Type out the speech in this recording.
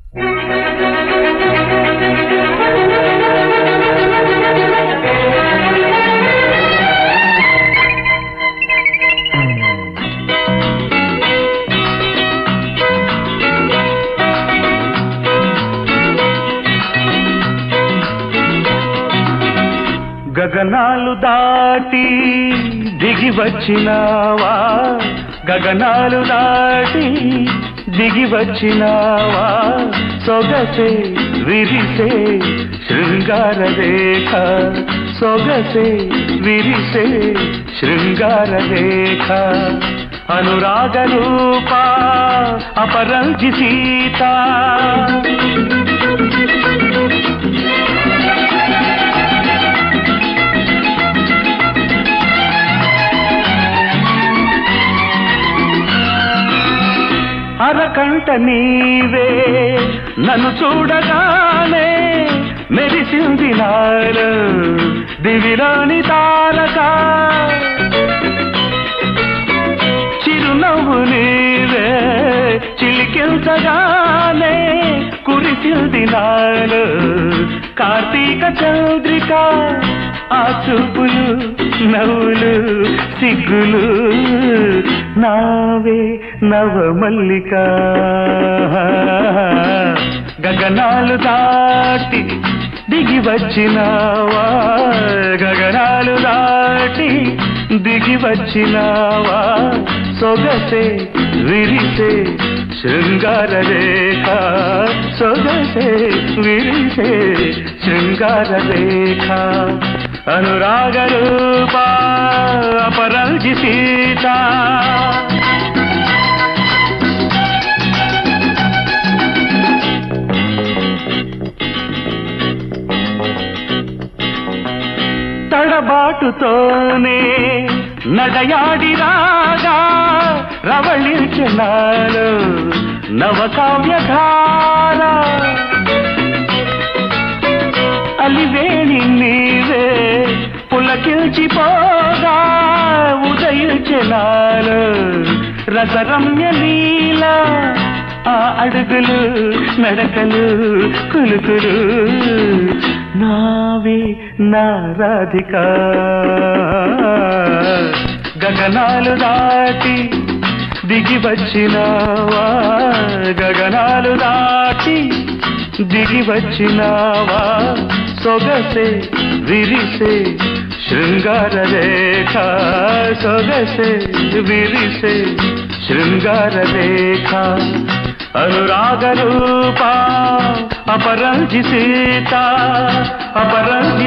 గగనాలు దాటి దిగి వచ్చినావా గగనాలు దాటి దిగి వచ్చినావా సొగసే విరిసే శృంగార రేఖ సొగసే విరిసే శృంగార రేఖ అనురాగ రూప అపరంజి సీత అరకంట నీవే నన్ను చూడగానే మెరిసింది నాలో దివిలోని తారక చిరునవ్వు నీవే చిలికిల్చగానే కురిసింది నాలో కార్తీక చంద్రిక ఆ చూపులు నవ్వులు సిగ్గులు నావే నవమల్లిక గగనాలు దాటి దిగి వచ్చినావా గగనాలు దాటి దిగి వచ్చినావా సొగసే విరిసే శృంగార రేఖ సొగసే విరిసే శృంగార రేఖ అనురాగ రూప అపరంజి సీత తడబాటుతోనే నడయాడి రాగా రవళించినాలు నవకావ్యధార అలివేణి నీవే పులకిల్చిపోగా ఉదయించినాలు రసరమ్య లీల ఆ అడుగులు నడకలు కులుకులు నావే నా రాధిక గగనాలు దాటి దిగి వచ్చినావా గగనాలు దాటి దిగి వచ్చినావా సొగసే విరిసే శృంగార రేఖ సొగసే విరిసే శృంగార రేఖ అనురాగ రూప అపరంజి సీత అపరంజి